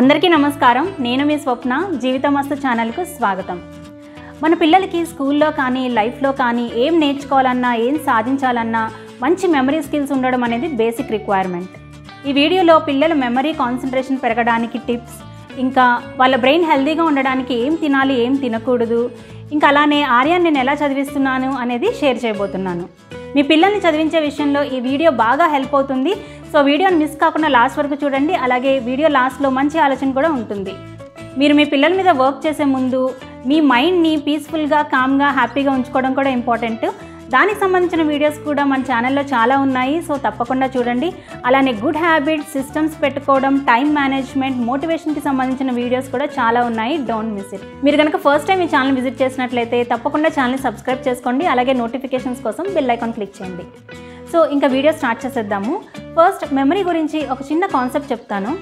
అందరికీ నమస్కారం నేను మీ స్వప్న జీవితమస్తు ఛానల్కు స్వాగతం మన పిల్లలకి స్కూల్లో కానీ లైఫ్లో కానీ ఏం నేర్చుకోవాలన్నా ఏం సాధించాలన్నా మంచి మెమరీ స్కిల్స్ ఉండడం అనేది బేసిక్ రిక్వైర్మెంట్ ఈ వీడియోలో పిల్లల మెమరీ కాన్సన్ట్రేషన్ పెరగడానికి టిప్స్ ఇంకా వాళ్ళ బ్రెయిన్ హెల్తీగా ఉండడానికి ఏం తినాలి ఏం తినకూడదు ఇంకా అలానే ఆర్యాన్ని నేను ఎలా చదివిస్తున్నాను అనేది షేర్ చేయబోతున్నాను మీ పిల్లల్ని చదివించే విషయంలో ఈ వీడియో బాగా హెల్ప్ అవుతుంది సో వీడియోని మిస్ కాకుండా లాస్ట్ వరకు చూడండి అలాగే వీడియో లాస్ట్లో మంచి ఆలోచన కూడా ఉంటుంది మీరు మీ పిల్లల మీద వర్క్ చేసే ముందు మీ మైండ్ని పీస్ఫుల్గా కామ్గా హ్యాపీగా ఉంచుకోవడం కూడా ఇంపార్టెంట్ దానికి సంబంధించిన వీడియోస్ కూడా మన ఛానల్లో చాలా ఉన్నాయి సో తప్పకుండా చూడండి అలానే గుడ్ హ్యాబిట్స్ సిస్టమ్స్ పెట్టుకోవడం టైం మేనేజ్మెంట్ మోటివేషన్కి సంబంధించిన వీడియోస్ కూడా చాలా ఉన్నాయి డోంట్ మిస్ ఇట్ మీరు కనుక ఫస్ట్ టైం ఈ ఛానల్ విజిట్ చేసినట్లయితే తప్పకుండా ఛానల్ని సబ్స్క్రైబ్ చేసుకోండి అలాగే నోటిఫికేషన్స్ కోసం బెల్ ఐకాన్ క్లిక్ చేయండి సో ఇంకా వీడియో స్టార్ట్ చేసేద్దాము ఫస్ట్ మెమరీ గురించి ఒక చిన్న కాన్సెప్ట్ చెప్తాను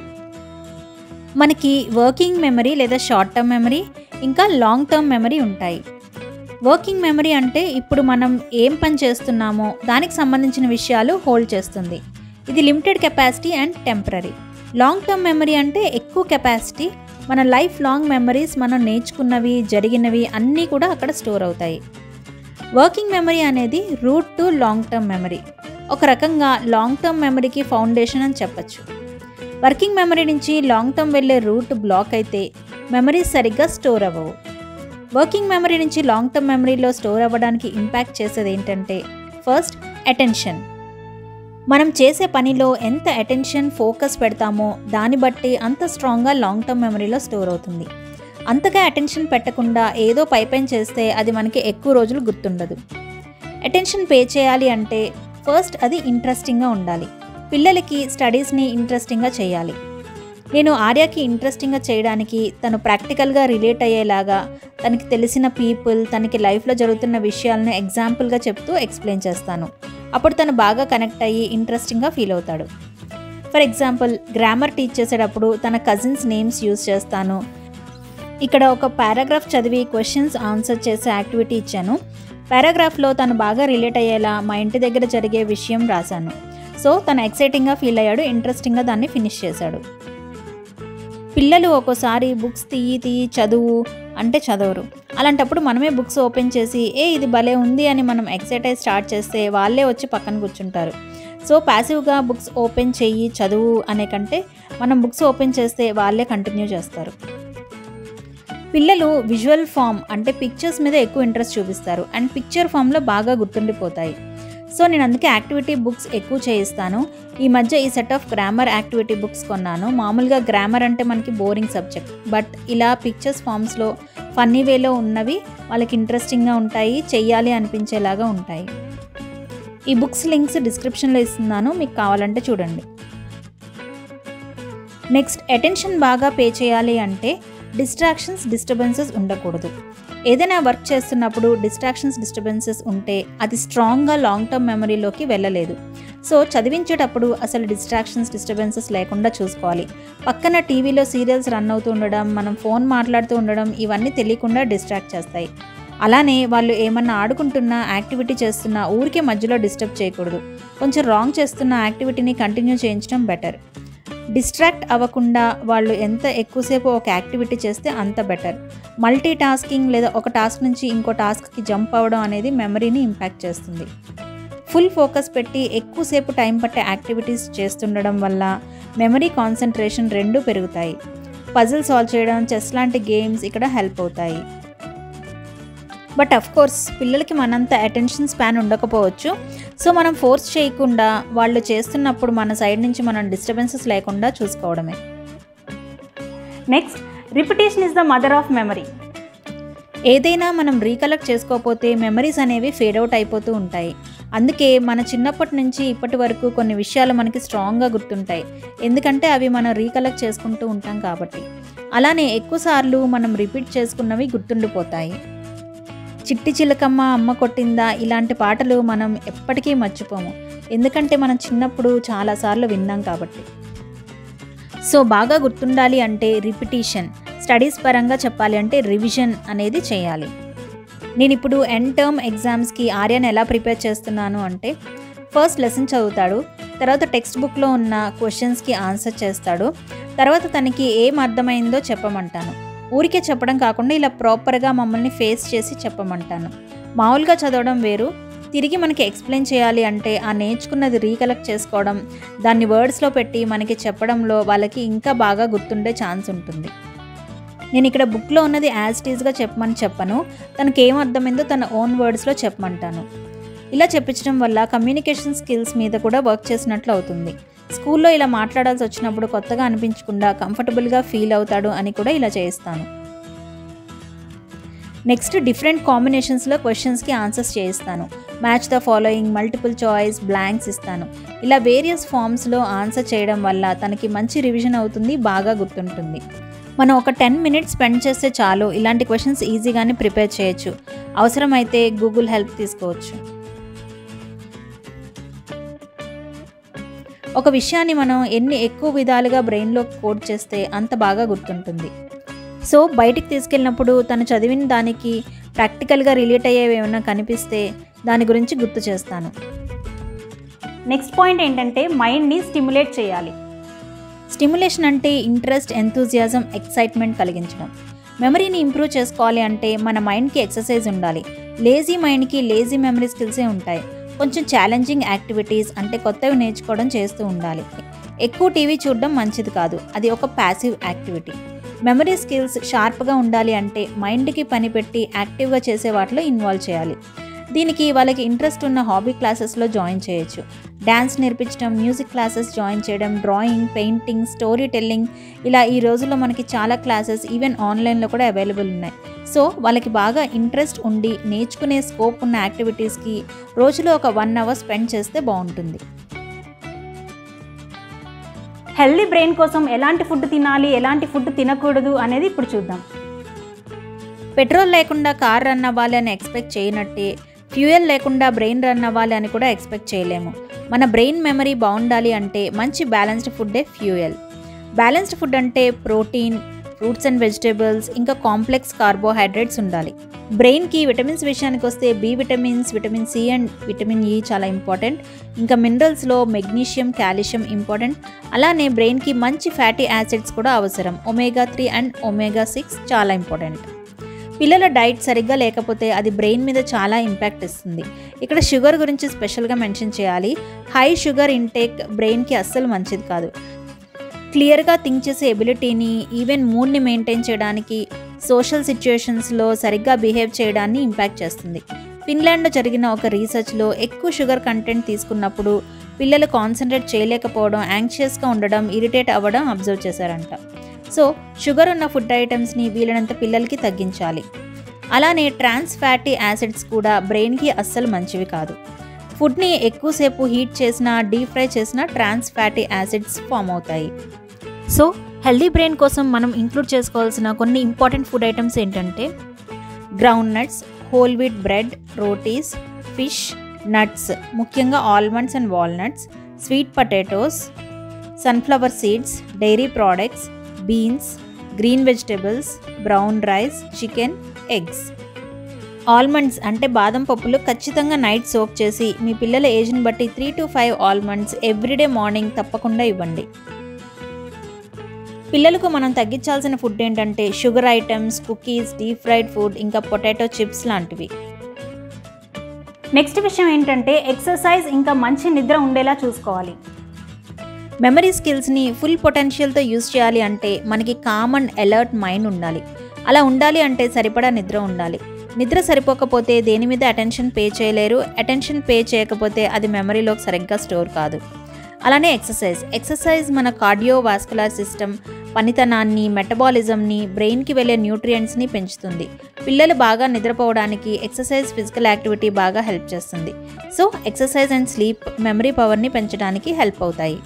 మనకి వర్కింగ్ మెమరీ లేదా షార్ట్ టర్మ్ మెమరీ ఇంకా లాంగ్ టర్మ్ మెమరీ ఉంటాయి వర్కింగ్ మెమరీ అంటే ఇప్పుడు మనం ఏం పని చేస్తున్నామో దానికి సంబంధించిన విషయాలు హోల్డ్ చేస్తుంది ఇది limited capacity and temporary long term memory అంటే ఎక్కువ కెపాసిటీ మన లైఫ్ లాంగ్ మెమరీస్ మనం నేర్చుకున్నవి జరిగినవి అన్నీ కూడా అక్కడ స్టోర్ అవుతాయి వర్కింగ్ మెమరీ అనేది route to long term memory ఒక రకంగా లాంగ్ టర్మ్ మెమరీకి ఫౌండేషన్ అని చెప్పచ్చు వర్కింగ్ మెమరీ నుంచి లాంగ్ టర్మ్ వెళ్ళే రూట్ బ్లాక్ అయితే మెమరీస్ సరిగ్గా స్టోర్ అవ్వవు వర్కింగ్ మెమరీ నుంచి లాంగ్ టర్మ్ మెమరీలో స్టోర్ అవ్వడానికి ఇంపాక్ట్ చేసేది ఏంటంటే ఫస్ట్ అటెన్షన్ మనం చేసే పనిలో ఎంత అటెన్షన్ ఫోకస్ పెడతామో దాన్ని బట్టి అంత స్ట్రాంగ్గా లాంగ్ టర్మ్ మెమరీలో స్టోర్ అవుతుంది అంతగా అటెన్షన్ పెట్టకుండా ఏదో పైపైన చేస్తే అది మనకి ఎక్కువ రోజులు గుర్తుండదు అటెన్షన్ పే చేయాలి అంటే ఫస్ట్ అది ఇంట్రెస్టింగ్గా ఉండాలి పిల్లలకి స్టడీస్ని ఇంట్రెస్టింగ్గా చేయాలి నేను ఆర్యాకి ఇంట్రెస్టింగ్గా చేయడానికి తను ప్రాక్టికల్గా రిలేట్ అయ్యేలాగా తనకి తెలిసిన పీపుల్ తనకి లైఫ్లో జరుగుతున్న విషయాలను ఎగ్జాంపుల్గా చెప్తూ ఎక్స్ప్లెయిన్ చేస్తాను అప్పుడు తను బాగా కనెక్ట్ అయ్యి ఇంట్రెస్టింగ్గా ఫీల్ అవుతాడు ఫర్ ఎగ్జాంపుల్ గ్రామర్ టీచ్ చేసేటప్పుడు తన కజిన్స్ నేమ్స్ యూజ్ చేస్తాను ఇక్కడ ఒక పారాగ్రాఫ్ చదివి క్వశ్చన్స్ ఆన్సర్ చేసే యాక్టివిటీ ఇచ్చాను పారాగ్రాఫ్లో తను బాగా రిలేట్ అయ్యేలా మా ఇంటి దగ్గర జరిగే విషయం రాశాను సో తను ఎక్సైటింగ్గా ఫీల్ అయ్యాడు ఇంట్రెస్టింగ్గా దాన్ని ఫినిష్ చేశాడు పిల్లలు ఒక్కోసారి బుక్స్ తీయి తీయి చదువు అంటే చదవరు అలాంటప్పుడు మనమే బుక్స్ ఓపెన్ చేసి ఏ ఇది భలే ఉంది అని మనం ఎక్సైటైజ్ స్టార్ట్ చేస్తే వాళ్ళే వచ్చి పక్కన కూర్చుంటారు సో ప్యాసివ్గా బుక్స్ ఓపెన్ చెయ్యి చదువు అనే కంటే మనం బుక్స్ ఓపెన్ చేస్తే వాళ్ళే కంటిన్యూ చేస్తారు పిల్లలు విజువల్ ఫామ్ అంటే పిక్చర్స్ మీద ఎక్కువ ఇంట్రెస్ట్ చూపిస్తారు అండ్ పిక్చర్ ఫామ్లో బాగా గుర్తుండిపోతాయి సో నేను అందుకే యాక్టివిటీ బుక్స్ ఎక్కువ చేయిస్తాను ఈ మధ్య ఈ set of grammar activity books కొన్నాను మామూలుగా గ్రామర్ అంటే మనకి బోరింగ్ సబ్జెక్ట్ బట్ ఇలా పిక్చర్స్ ఫామ్స్లో ఫన్నీ వేలో ఉన్నవి వాళ్ళకి ఇంట్రెస్టింగ్గా ఉంటాయి చెయ్యాలి అనిపించేలాగా ఉంటాయి ఈ బుక్స్ లింక్స్ డిస్క్రిప్షన్లో ఇస్తున్నాను మీకు కావాలంటే చూడండి నెక్స్ట్ అటెన్షన్ బాగా పే చేయాలి అంటే డిస్ట్రాక్షన్స్ డిస్టర్బెన్సెస్ ఉండకూడదు ఏదైనా వర్క్ చేస్తున్నప్పుడు డిస్ట్రాక్షన్స్ డిస్టర్బెన్సెస్ ఉంటే అది స్ట్రాంగ్గా లాంగ్ టర్మ్ మెమరీలోకి వెళ్ళలేదు సో చదివించేటప్పుడు అసలు డిస్ట్రాక్షన్స్ డిస్టర్బెన్సెస్ లేకుండా చూసుకోవాలి పక్కన టీవీలో సీరియల్స్ రన్ అవుతూ ఉండడం మనం ఫోన్ మాట్లాడుతూ ఉండడం ఇవన్నీ తెలియకుండా డిస్ట్రాక్ట్ చేస్తాయి అలానే వాళ్ళు ఏమన్నా ఆడుకుంటున్నా యాక్టివిటీ చేస్తున్నా ఊరికే మధ్యలో డిస్టర్బ్ చేయకూడదు కొంచెం రాంగ్ చేస్తున్న యాక్టివిటీని కంటిన్యూ చేయించడం బెటర్ డిస్ట్రాక్ట్ అవ్వకుండా వాళ్ళు ఎంత ఎక్కువసేపు ఒక యాక్టివిటీ చేస్తే అంత బెటర్ మల్టీ టాస్కింగ్ లేదా ఒక టాస్క్ నుంచి ఇంకో టాస్క్కి జంప్ అవ్వడం అనేది మెమరీని ఇంపాక్ట్ చేస్తుంది ఫుల్ ఫోకస్ పెట్టి ఎక్కువసేపు టైం పట్టే యాక్టివిటీస్ చేస్తుండడం వల్ల మెమరీ కాన్సన్ట్రేషన్ రెండు పెరుగుతాయి పజిల్ సాల్వ్ చేయడం చెస్ లాంటి గేమ్స్ ఇక్కడ హెల్ప్ అవుతాయి బట్ అఫ్ కోర్స్ పిల్లలకి మనంత అటెన్షన్ స్పాన్ ఉండకపోవచ్చు సో మనం ఫోర్స్ చేయకుండా వాళ్ళు చేస్తున్నప్పుడు మన సైడ్ నుంచి మనం డిస్టర్బెన్సెస్ లేకుండా చూసుకోవడమే next repetition is the mother of memory ఏదైనా మనం రీకలెక్ట్ చేసుకోకపోతే మెమరీస్ అనేవి ఫేడ్ అవుట్ అయిపోతూ ఉంటాయి అందుకే మన చిన్నప్పటి నుంచి ఇప్పటి వరకు కొన్ని విషయాలు మనకి స్ట్రాంగ్గా గుర్తుంటాయి ఎందుకంటే అవి మనం రీకలెక్ట్ చేసుకుంటూ ఉంటాం కాబట్టి అలానే ఎక్కువసార్లు మనం రిపీట్ చేసుకున్నవి గుర్తుండిపోతాయి చిట్టి చిలకమ్మ అమ్మ కొట్టిందా ఇలాంటి పాటలు మనం ఎప్పటికీ మర్చిపోము ఎందుకంటే మనం చిన్నప్పుడు చాలాసార్లు విన్నాం కాబట్టి సో బాగా గుర్తుండాలి అంటే రిపిటీషన్ స్టడీస్ పరంగా చెప్పాలి అంటే రివిజన్ అనేది చేయాలి నేను ఇప్పుడు ఎండ్ టర్మ్ ఎగ్జామ్స్కి ఆర్యన్ ఎలా ప్రిపేర్ చేస్తున్నాను అంటే ఫస్ట్ లెసన్ చదువుతాడు తర్వాత టెక్స్ట్ బుక్లో ఉన్న క్వశ్చన్స్కి ఆన్సర్ చేస్తాడు తర్వాత తనకి ఏం అర్థమైందో చెప్పమంటాను ఊరికే చెప్పడం కాకుండా ఇలా ప్రాపర్గా మమ్మల్ని ఫేస్ చేసి చెప్పమంటాను మామూలుగా చదవడం వేరు తిరిగి మనకి ఎక్స్ప్లెయిన్ చేయాలి అంటే ఆ నేర్చుకున్నది రీకలెక్ట్ చేసుకోవడం దాన్ని వర్డ్స్లో పెట్టి మనకి చెప్పడంలో వాళ్ళకి ఇంకా బాగా గుర్తుండే ఛాన్స్ ఉంటుంది నేను ఇక్కడ బుక్లో ఉన్నది యాజ్ టీజ్గా చెప్పమని చెప్పను తనకి ఏం అర్థమైందో తన ఓన్ వర్డ్స్లో చెప్పమంటాను ఇలా చెప్పించడం వల్ల కమ్యూనికేషన్ స్కిల్స్ మీద కూడా వర్క్ చేసినట్లు అవుతుంది స్కూల్లో ఇలా మాట్లాడాల్సి వచ్చినప్పుడు కొత్తగా అనిపించకుండా కంఫర్టబుల్గా ఫీల్ అవుతాడు అని కూడా ఇలా చేయిస్తాను నెక్స్ట్ డిఫరెంట్ కాంబినేషన్స్లో క్వశ్చన్స్కి ఆన్సర్స్ చేయిస్తాను match the following multiple choice blanks ఇస్తాను ఇలా వేరియస్ ఫామ్స్లో ఆన్సర్ చేయడం వల్ల తనకి మంచి రివిజన్ అవుతుంది బాగా గుర్తుంటుంది మనం ఒక టెన్ మినిట్స్ స్పెండ్ చేస్తే చాలు ఇలాంటి క్వశ్చన్స్ ఈజీగానే ప్రిపేర్ చేయొచ్చు అవసరమైతే గూగుల్ హెల్ప్ తీసుకోవచ్చు ఒక విషయాన్ని మనం ఎన్ని ఎక్కువ విధాలుగా బ్రెయిన్లో కోడ్ చేస్తే అంత బాగా గుర్తుంటుంది సో బయటికి తీసుకెళ్ళినప్పుడు తను చదివిన దానికి ప్రాక్టికల్గా రిలేట్ అయ్యేవి ఏమైనా కనిపిస్తే దాని గురించి గుర్తు చేస్తాను నెక్స్ట్ పాయింట్ ఏంటంటే మైండ్ని స్టిమ్యులేట్ చేయాలి స్టిమ్యులేషన్ అంటే ఇంట్రెస్ట్ ఎంతూజియాజం ఎక్సైట్మెంట్ కలిగించడం మెమరీని ఇంప్రూవ్ చేసుకోవాలి అంటే మన మైండ్కి ఎక్సర్సైజ్ ఉండాలి లేజీ మైండ్కి లేజీ మెమరీ స్కిల్సే ఉంటాయి కొంచెం ఛాలెంజింగ్ యాక్టివిటీస్ అంటే కొత్తవి నేర్చుకోవడం చేస్తూ ఉండాలి ఎక్కువ టీవీ చూడడం మంచిది కాదు అది ఒక ప్యాసివ్ యాక్టివిటీ మెమరీ స్కిల్స్ షార్ప్గా ఉండాలి అంటే మైండ్కి పని పెట్టి యాక్టివ్గా చేసే వాటిలో ఇన్వాల్వ్ చేయాలి దీనికి వాళ్ళకి ఇంట్రెస్ట్ ఉన్న హాబీ క్లాసెస్లో జాయిన్ చేయొచ్చు డ్యాన్స్ నేర్పించడం మ్యూజిక్ క్లాసెస్ జాయిన్ చేయడం డ్రాయింగ్ పెయింటింగ్ స్టోరీ టెల్లింగ్ ఇలా ఈ రోజుల్లో మనకి చాలా క్లాసెస్ ఈవెన్ ఆన్లైన్లో కూడా అవైలబుల్ ఉన్నాయి సో వాళ్ళకి బాగా ఇంట్రెస్ట్ ఉండి నేర్చుకునే స్కోప్ ఉన్న యాక్టివిటీస్కి రోజులో ఒక వన్ అవర్ స్పెండ్ చేస్తే బాగుంటుంది హెల్దీ బ్రెయిన్ కోసం ఎలాంటి ఫుడ్ తినాలి ఎలాంటి ఫుడ్ తినకూడదు అనేది ఇప్పుడు చూద్దాం పెట్రోల్ లేకుండా కార్ రన్ అవ్వాలి అని ఎక్స్పెక్ట్ చేయనట్టే ఫ్యూయల్ లేకుండా బ్రెయిన్ రన్ అవ్వాలి అని కూడా ఎక్స్పెక్ట్ చేయలేము మన బ్రెయిన్ మెమరీ బాగుండాలి అంటే మంచి బ్యాలెన్స్డ్ ఫుడ్డే ఫ్యూయల్ బ్యాలెన్స్డ్ ఫుడ్ అంటే ప్రోటీన్ ఫ్రూట్స్ అండ్ వెజిటేబుల్స్ ఇంకా కాంప్లెక్స్ కార్బోహైడ్రేట్స్ ఉండాలి బ్రెయిన్కి విటమిన్స్ విషయానికి వస్తే B vitamins vitamin C and vitamin E చాలా ఇంపార్టెంట్ ఇంకా మినరల్స్లో మెగ్నీషియం కాల్షియం ఇంపార్టెంట్ అలానే బ్రెయిన్కి మంచి ఫ్యాటీ యాసిడ్స్ కూడా అవసరం omega three and omega six చాలా ఇంపార్టెంట్ పిల్లల డైట్ సరిగ్గా లేకపోతే అది బ్రెయిన్ మీద చాలా ఇంపాక్ట్ ఇస్తుంది ఇక్కడ షుగర్ గురించి స్పెషల్గా మెన్షన్ చేయాలి హై షుగర్ ఇంటేక్ బ్రెయిన్కి అస్సలు మంచిది కాదు క్లియర్గా థింక్ చేసే ఎబిలిటీని ఈవెన్ మూడ్ని మెయింటైన్ చేయడానికి సోషల్ సిచ్యుయేషన్స్లో సరిగ్గా బిహేవ్ చేయడాన్ని ఇంపాక్ట్ చేస్తుంది ఫిన్లాండ్లో జరిగిన ఒక రీసెర్చ్లో ఎక్కువ షుగర్ కంటెంట్ తీసుకున్నప్పుడు పిల్లలు కాన్సన్ట్రేట్ చేయలేకపోవడం యాంగ్షియస్గా ఉండడం ఇరిటేట్ అవ్వడం అబ్జర్వ్ చేశారంట సో షుగర్ ఉన్న ఫుడ్ ఐటమ్స్ని వీలైనంత పిల్లలకి తగ్గించాలి అలానే ట్రాన్స్ ఫ్యాటీ యాసిడ్స్ కూడా బ్రెయిన్కి అస్సలు మంచివి కాదు ఫుడ్ని ఎక్కువసేపు హీట్ చేసినా డీప్ ఫ్రై చేసినా ట్రాన్స్ ఫ్యాటీ యాసిడ్స్ ఫామ్ అవుతాయి సో హెల్దీ బ్రెయిన్ కోసం మనం ఇంక్లూడ్ చేసుకోవాల్సిన కొన్ని ఇంపార్టెంట్ ఫుడ్ ఐటమ్స్ ఏంటంటే ground nuts whole wheat bread rotis fish nuts ముఖ్యంగా almonds and walnuts sweet potatoes sunflower seeds dairy products beans green vegetables brown rice chicken eggs almonds అంటే బాదం పప్పులు ఖచ్చితంగా నైట్ సోక్ చేసి మీ పిల్లల ఏజ్ని బట్టి three to five almonds everyday morning తప్పకుండా ఇవ్వండి పిల్లలకు మనం తగ్గించాల్సిన ఫుడ్ ఏంటంటే sugar items cookies deep fried food ఇంకా పొటాటో చిప్స్ లాంటివి నెక్స్ట్ విషయం ఏంటంటే ఎక్సర్సైజ్ ఇంకా మంచి నిద్ర ఉండేలా చూసుకోవాలి మెమరీ స్కిల్స్ని ఫుల్ పొటెన్షియల్తో యూజ్ చేయాలి అంటే మనకి కామ్ అండ్ అలర్ట్ మైండ్ ఉండాలి అలా ఉండాలి అంటే సరిపడా నిద్ర ఉండాలి నిద్ర సరిపోకపోతే దేని మీద అటెన్షన్ పే చేయలేరు అటెన్షన్ పే చేయకపోతే అది మెమరీలోకి సరిగ్గా స్టోర్ కాదు అలానే ఎక్సర్సైజ్ ఎక్సర్సైజ్ మన కార్డియోవాస్కులర్ సిస్టమ్ పనితనాన్ని మెటబాలిజంని బ్రెయిన్కి వెళ్ళే న్యూట్రియంట్స్ని పెంచుతుంది పిల్లలు బాగా నిద్రపోవడానికి ఎక్సర్సైజ్ ఫిజికల్ యాక్టివిటీ బాగా హెల్ప్ చేస్తుంది so exercise and sleep memory పవర్ని పెంచడానికి హెల్ప్ అవుతాయి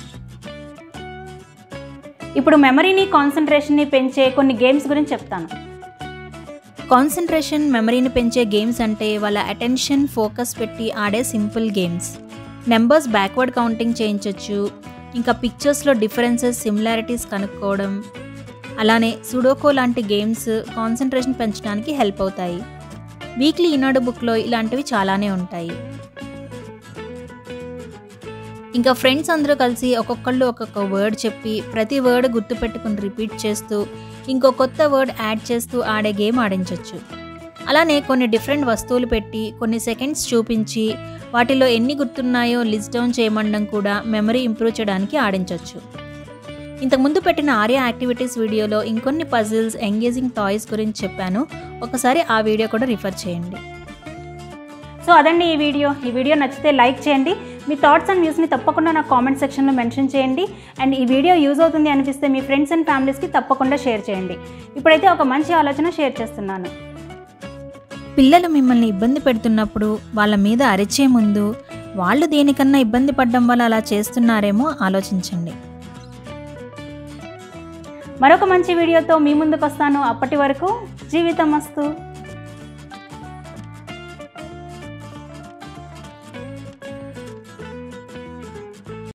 ఇప్పుడు మెమరీని కాన్సన్ట్రేషన్ని పెంచే కొన్ని గేమ్స్ గురించి చెప్తాను కాన్సన్ట్రేషన్ మెమరీని పెంచే గేమ్స్ అంటే వాళ్ళ అటెన్షన్ ఫోకస్ పెట్టి ఆడే simple games numbers backward counting చేయించవచ్చు ఇంకా పిక్చర్స్లో డిఫరెన్సెస్ సిమిలారిటీస్ కనుక్కోవడం అలానే సుడోకో లాంటి గేమ్స్ కాన్సన్ట్రేషన్ పెంచడానికి హెల్ప్ అవుతాయి వీక్లీ ఈనాడు బుక్లో ఇలాంటివి చాలానే ఉంటాయి ఇంకా ఫ్రెండ్స్ అందరూ కలిసి ఒక్కొక్కళ్ళు ఒక్కొక్క వర్డ్ చెప్పి ప్రతి వర్డ్ గుర్తుపెట్టుకుని రిపీట్ చేస్తూ ఇంకో కొత్త వర్డ్ యాడ్ చేస్తూ ఆడే గేమ్ ఆడించవచ్చు అలానే కొన్ని డిఫరెంట్ వస్తువులు పెట్టి కొన్ని సెకండ్స్ చూపించి వాటిలో ఎన్ని గుర్తున్నాయో లిస్ట్ డౌన్ చేయమండం కూడా మెమరీ ఇంప్రూవ్ చేయడానికి ఆడించవచ్చు ఇంతకుముందు పెట్టిన ఆర్య యాక్టివిటీస్ వీడియోలో ఇంకొన్ని పజిల్స్ ఎంగేజింగ్ టాయ్స్ గురించి చెప్పాను ఒకసారి ఆ వీడియో కూడా రిఫర్ చేయండి సో అదండి ఈ వీడియో ఈ వీడియో నచ్చితే లైక్ చేయండి మీ థాట్స్ అండ్ వ్యూస్ని తప్పకుండా నా కామెంట్ సెక్షన్లో మెన్షన్ చేయండి అండ్ ఈ వీడియో యూజ్ అవుతుంది అనిపిస్తే మీ ఫ్రెండ్స్ అండ్ ఫ్యామిలీస్కి తప్పకుండా షేర్ చేయండి ఇప్పుడైతే ఒక మంచి ఆలోచన షేర్ చేస్తున్నాను పిల్లలు మిమ్మల్ని ఇబ్బంది పెడుతున్నప్పుడు వాళ్ళ మీద అరిచే ముందు వాళ్ళు దేనికన్నా ఇబ్బంది పడడం వల్ల అలా చేస్తున్నారేమో ఆలోచించండి మరొక మంచి వీడియోతో మీ ముందుకు వస్తాను అప్పటి వరకు జీవితం మస్తు